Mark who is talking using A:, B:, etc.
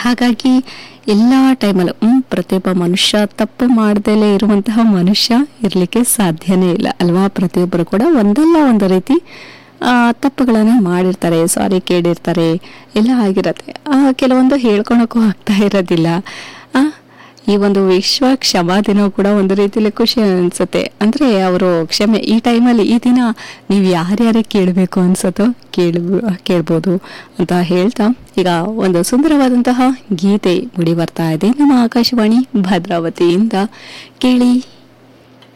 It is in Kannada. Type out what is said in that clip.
A: ಹಾಗಾಗಿ ಎಲ್ಲ ಟೈಮಲ್ಲೂ ಹ್ಮ್, ಪ್ರತಿಯೊಬ್ಬ ಮನುಷ್ಯ ತಪ್ಪು ಮಾಡ್ದಲೇ ಇರುವಂತಹ ಮನುಷ್ಯ ಇರಲಿಕ್ಕೆ ಸಾಧ್ಯನೇ ಇಲ್ಲ ಅಲ್ವಾ ಪ್ರತಿಯೊಬ್ಬರು ಕೂಡ ಒಂದಲ್ಲ ಒಂದು ರೀತಿ ಆ, ತಪ್ಪುಗಳನ್ನ ಮಾಡಿರ್ತಾರೆ ಸಾರಿ ಕೇಳಿರ್ತಾರೆ ಎಲ್ಲ ಆಗಿರತ್ತೆ ಆ, ಕೆಲವೊಂದು ಹೇಳ್ಕೊಳಕ್ಕೂ ಆಗ್ತಾ ಇರೋದಿಲ್ಲ ಆ, ಈ ಒಂದು ವಿಶ್ವ ಕ್ಷಮಾ ದಿನ ಕೂಡ ಒಂದು ರೀತಿಯಲ್ಲಿ ಖುಷಿ ಅನ್ಸುತ್ತೆ ಅಂದ್ರೆ ಅವರು ಕ್ಷಮೆ ಈ ಟೈಮಲ್ಲಿ ಈ ದಿನ ನೀವು ಯಾರ್ಯಾರಿಗೆ ಕೇಳಬೇಕು ಅನ್ಸತ್ತೋ ಕೇಳ ಕೇಳ್ಬೋದು ಅಂತ ಹೇಳ್ತಾ ಈಗ ಒಂದು ಸುಂದರವಾದಂತಹ ಗೀತೆ ಮುಡಿ ಬರ್ತಾ ಇದೆ ನಮ್ಮ ಆಕಾಶವಾಣಿ ಭದ್ರಾವತಿಯಿಂದ ಕೇಳಿ